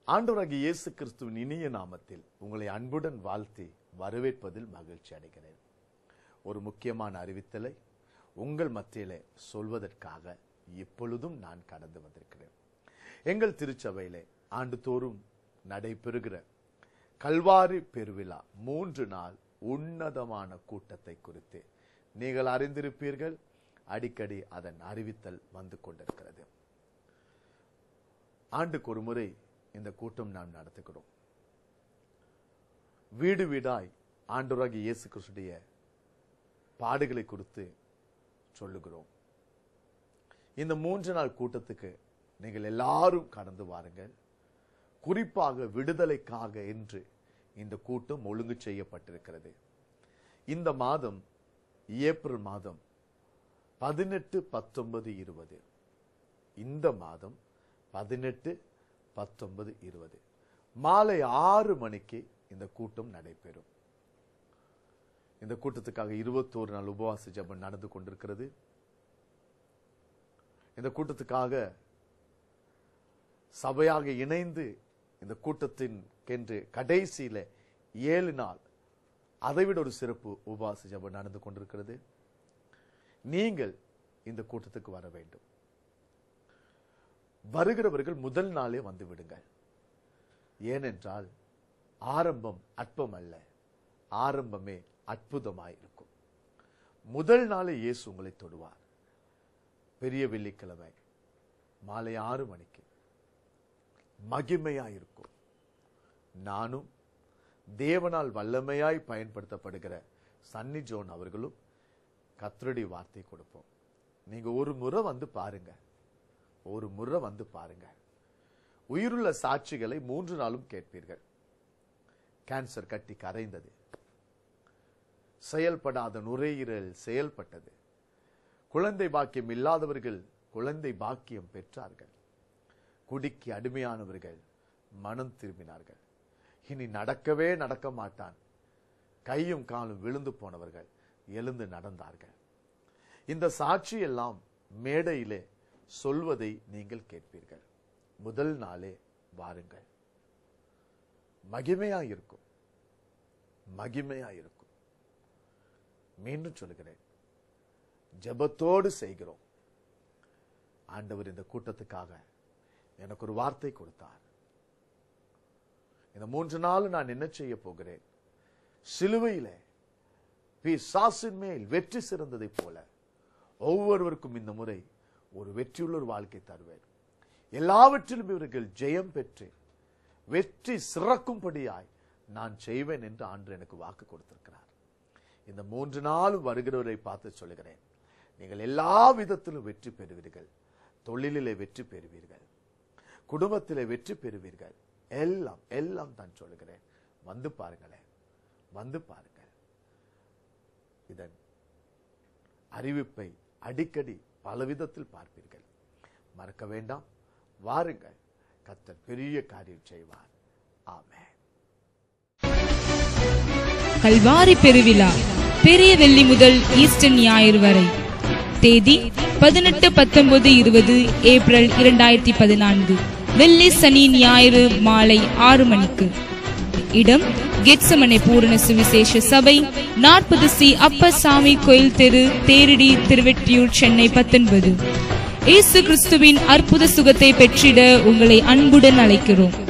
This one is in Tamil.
ஆண்டவராகிய இயேசு கிறிஸ்துவின் இனிய நாமத்தில் உங்களை அன்புடன் வாழ்த்தி வரவேற்பதில் மகிழ்ச்சி அடைகிறேன் ஒரு முக்கியமான அறிவித்தலை உங்கள் மத்தியிலே சொல்வதற்காக இப்பொழுதும் நான் கடந்து வந்திருக்கிறேன் எங்கள் திருச்சபையிலே ஆண்டுதோறும் நடைபெறுகிற கல்வாரி பெருவிழா மூன்று நாள் உன்னதமான கூட்டத்தை குறித்து நீங்கள் அறிந்திருப்பீர்கள் அடிக்கடி அதன் அறிவித்தல் வந்து கொண்டிருக்கிறது ஆண்டுக்கு ஒரு முறை இந்த கூட்டம் நாம் நடத்துகிறோம் வீடு வீடாய் ஆண்டவராகிய இயேசு கிறிஸ்துடைய பாடுகளை குறித்து சொல்லுகிறோம் இந்த மூன்று நாள் கூட்டத்துக்கு நீங்கள் எல்லாரும் கடந்து வாருங்கள் குறிப்பாக விடுதலைக்காக என்று இந்த கூட்டம் ஒழுங்கு செய்யப்பட்டிருக்கிறது இந்த மாதம் ஏப்ரல் மாதம் பதினெட்டு பத்தொன்பது இருபது இந்த மாதம் பதினெட்டு பத்தொன்பது இருபது மாலை ஆறு மணிக்கு இந்த கூட்டம் நடைபெறும் இந்த கூட்டத்துக்காக இருபத்தோரு நாள் உபவாச ஜபம் நடந்து கொண்டிருக்கிறது இந்த கூட்டத்துக்காக சபையாக இணைந்து இந்த கூட்டத்தின் கென்று கடைசியில ஏழு நாள் அதைவிட ஒரு சிறப்பு உபவாச ஜபம் நடந்து கொண்டிருக்கிறது நீங்கள் இந்த கூட்டத்துக்கு வர வேண்டும் வருகிறவர்கள் முதல் நாளே வந்து விடுங்கள் ஏனென்றால் ஆரம்பம் அற்பம் அல்ல ஆரம்பமே அற்புதமாயிருக்கும் முதல் நாளே இயேசு உங்களை தொடுவார் பெரிய வெள்ளிக்கிழமை மாலை ஆறு மணிக்கு மகிமையாயிருக்கும் நானும் தேவனால் வல்லமையாய் பயன்படுத்தப்படுகிற சன்னி ஜோன் அவர்களும் கத்தருடைய வார்த்தை கொடுப்போம் நீங்க ஒரு முறை வந்து பாருங்க ஒரு முறை வந்து பாருங்க உயிருள்ள சாட்சிகளை மூன்று நாளும் கேட்பீர்கள் கேன்சர் கட்டி கரைந்தது செயல்படாத நுரையீரல் செயல்பட்டது குழந்தை பாக்கியம் இல்லாதவர்கள் குழந்தை பாக்கியம் பெற்றார்கள் குடிக்கு அடிமையானவர்கள் மனம் திரும்பினார்கள் இனி நடக்கவே நடக்க மாட்டான் கையும் காலும் விழுந்து போனவர்கள் எழுந்து நடந்தார்கள் இந்த சாட்சி எல்லாம் மேடையிலே சொல்வதை நீங்கள் கேட்பீர்கள் முதல் நாளே வாருங்கள் மகிமையா இருக்கும் மகிமையா இருக்கும் மீண்டும் சொல்லுகிறேன் ஜெபத்தோடு செய்கிறோம் ஆண்டவர் இந்த கூட்டத்துக்காக எனக்கு ஒரு வார்த்தை கொடுத்தார் இந்த மூன்று நாள் நான் என்ன செய்ய போகிறேன் சிலுவையிலே பிசாசின் மேல் வெற்றி சிறந்ததைப் போல ஒவ்வொருவருக்கும் இந்த முறை ஒரு வெற்றியுள்ள ஒரு வாழ்க்கை தருவேன் எல்லாவற்றிலும் இவர்கள் ஜெயம் பெற்று வெற்றி சிறக்கும்படியாய் நான் செய்வேன் என்று ஆண்டு எனக்கு வாக்கு கொடுத்திருக்கிறார் இந்த மூன்று நாளும் வருகிறவரை பார்த்து சொல்லுகிறேன் நீங்கள் எல்லா விதத்திலும் வெற்றி பெறுவீர்கள் தொழிலிலே வெற்றி பெறுவீர்கள் குடும்பத்திலே வெற்றி பெறுவீர்கள் எல்லாம் எல்லாம் தான் சொல்லுகிறேன் வந்து பாருங்களேன் வந்து பாருங்கள் இதன் அறிவிப்பை அடிக்கடி பல விதத்தில் பார்ப்பீர்கள் மறக்க வேண்டாம் வாருங்கள் கத்தர் பெரிய காரியம் செய்வார் ஆமென் கல்வாரி பெருவிழா பெரிய வெள்ளி முதல் ஈஸ்டர் ஞாயிறு வரை தேதி பதினெட்டு பத்தொன்பது இருபது ஏப்ரல் இரண்டாயிரத்தி பதினான்கு வெள்ளி சனி ஞாயிறு மாலை ஆறு மணிக்கு இடம் கெட்சமனை பூரண சுவிசேஷ சபை நாற்பது சி அப்பசாமி கோயில் தெரு தேரடி திருவெற்றியூர் சென்னை பத்தொன்பது இயேசு கிறிஸ்துவின் அற்புத சுகத்தை பெற்றிட உங்களை அன்புடன் அழைக்கிறோம்